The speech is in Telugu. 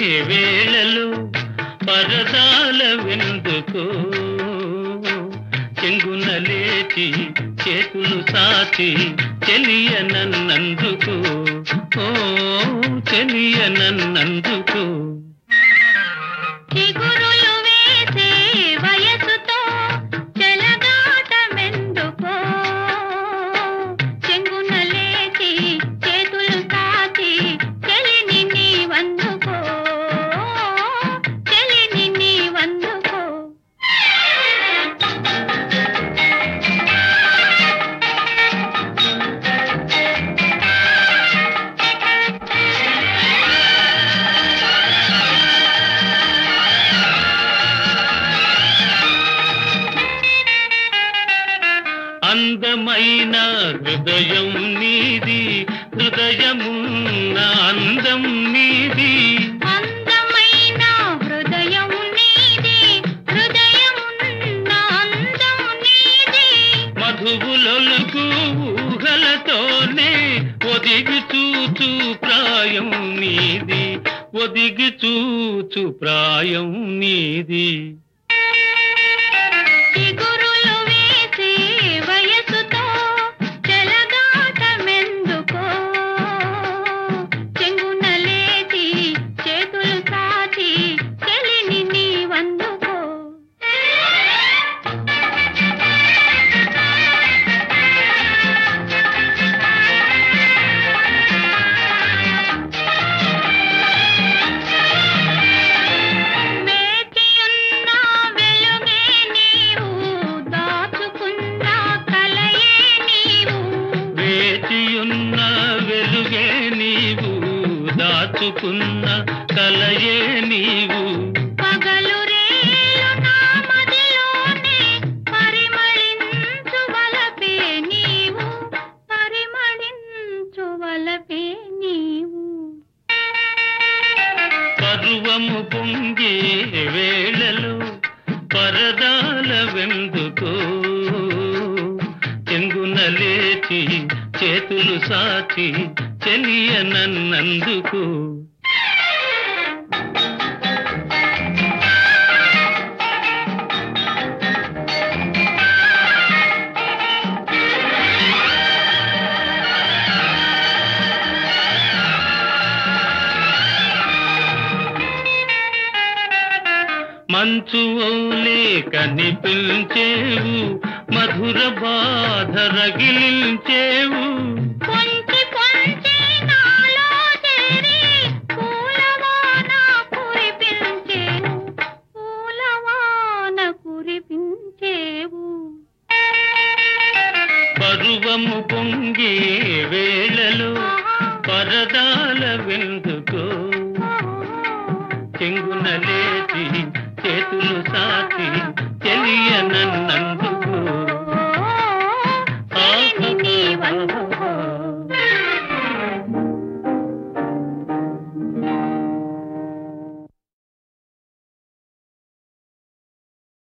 వేళలు పరదాల వెందుకు చెంగున లేచి చేతులు సాచి చెలియ నన్నందుకు ఓ చెలియ నన్నందుకు చిగురులు వేసే వయసుతో చెలగాటమెందుకో చెంగున లేచి చేతులు సాచి చెలిని నీ వందుకో చెలిని నీ వందుకో అందమైన హృదయం నీది హృదయమున్న అందం నీది అందమైన హృదయం నీది హృదయమున్న అందం నీది మధువులొలుకు ఊహలతోనే ఒదిగి చూచు ప్రాయం నీది ఒదిగి చూచు ప్రాయం నీది చిగురులు వేసే వయసుతో చెలగాటమెందుకో చెంగున లేచి చేతులు సాచి చెలిని నీ వందుకో వేచియున్న వెలుగే నీవు దాచుకున్న కలయే నీవు వేచియున్న వెలుగే నీవు దాచుకున్న కలయే నీవు పగలు రేలు నా మదిలోనే పరిమళించు వలపే నీవు పరిమళించు వలపే నీవు పర్వము పొంగే వేళలు పరదాల వెందుకో చెంగున లేచి చేతులు సాచి చెలియ నన్నందుకు మంచు ఓలే కనిపించేవు మధుర బాధ రగిలించేవు పొంచి పొంచి నాలో చేరి పూలవాన కురిపించేవు పూలవాన కురిపించేవు పరువము పొంగే వేళలు పరదాల వెందుకో చెంగున లేచి చేతులు సాచి చెలియ నన్నందుకు